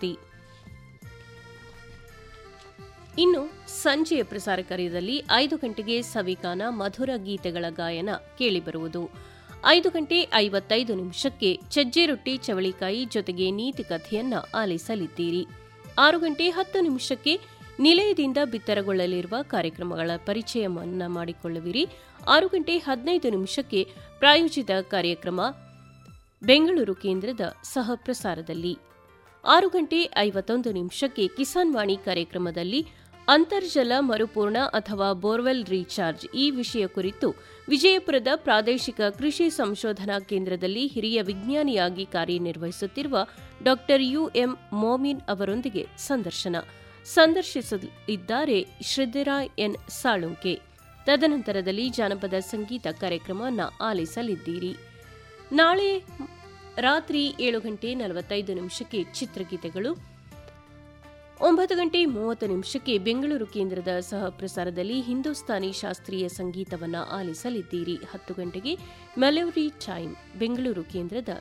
ಪ್ರಶಸ್ತಿ ಇನ್ನು ಸಂಜೆಯ ಪ್ರಸಾರ ಕಾರ್ಯದಲ್ಲಿ ಐದು ಗಂಟೆಗೆ ಸವಿಗಾನ ಮಧುರ ಗೀತೆಗಳ ಗಾಯನ ಕೇಳಿಬರುವುದು ಐದು ಗಂಟೆ ಐವತ್ತೈದು ನಿಮಿಷಕ್ಕೆ ಸಜ್ಜೆ ರೊಟ್ಟಿ ಚವಳಿಕಾಯಿ ಜೊತೆಗೆ ನೀತಿ ಕಥೆಯನ್ನ ಆಲಿಸಲಿದ್ದೀರಿ ಆರು ಗಂಟೆ ಹತ್ತು ನಿಮಿಷಕ್ಕೆ ನಿಲಯದಿಂದ ಬಿತ್ತರಗೊಳ್ಳಲಿರುವ ಕಾರ್ಯಕ್ರಮಗಳ ಪರಿಚಯವನ್ನ ಮಾಡಿಕೊಳ್ಳುವಿರಿ ಆರು ಗಂಟೆ ಹದಿನೈದು ನಿಮಿಷಕ್ಕೆ ಪ್ರಾಯೋಜಿತ ಕಾರ್ಯಕ್ರಮ ಬೆಂಗಳೂರು ಕೇಂದ್ರದ ಸಹ ಪ್ರಸಾರದಲ್ಲಿ ಆರು ಗಂಟೆ ಐವತ್ತೊಂದು ನಿಮಿಷಕ್ಕೆ ಕಿಸಾನ್ ವಾಣಿ ಕಾರ್ಯಕ್ರಮದಲ್ಲಿ ಅಂತರ್ಜಲ ಮರುಪೂರ್ಣ ಅಥವಾ ಬೋರ್ವೆಲ್ ರೀಚಾರ್ಜ್ ಈ ವಿಷಯ ಕುರಿತು ವಿಜಯಪುರದ ಪ್ರಾದೇಶಿಕ ಕೃಷಿ ಸಂಶೋಧನಾ ಕೇಂದ್ರದಲ್ಲಿ ಹಿರಿಯ ವಿಜ್ಞಾನಿಯಾಗಿ ಕಾರ್ಯನಿರ್ವಹಿಸುತ್ತಿರುವ ಡಾ ಯುಎಂ ಮೋಮಿನ್ ಅವರೊಂದಿಗೆ ಸಂದರ್ಶನ ಸಂದರ್ಶಿಸಲಿದ್ದಾರೆ ಶ್ರದ್ಧರಾಯ್ ಎನ್ ಸಾಳುಂಕೆ ತದನಂತರದಲ್ಲಿ ಜಾನಪದ ಸಂಗೀತ ಕಾರ್ಯಕ್ರಮವನ್ನು ಆಲಿಸಲಿದ್ದೀರಿ ನಾಳೆ ರಾತ್ರಿ ಏಳು ಗಂಟೆ ನಲವತ್ತೈದು ನಿಮಿಷಕ್ಕೆ ಚಿತ್ರಗೀತೆಗಳು ಒಂಬತ್ತು ಗಂಟೆ ಮೂವತ್ತು ನಿಮಿಷಕ್ಕೆ ಬೆಂಗಳೂರು ಕೇಂದ್ರದ ಸಹ ಪ್ರಸಾರದಲ್ಲಿ ಹಿಂದೂಸ್ತಾನಿ ಶಾಸ್ತ್ರೀಯ ಸಂಗೀತವನ್ನು ಆಲಿಸಲಿದ್ದೀರಿ ಹತ್ತು ಗಂಟೆಗೆ ಮೆಲೋಡಿ ಟೈಮ್ ಬೆಂಗಳೂರು ಕೇಂದ್ರದ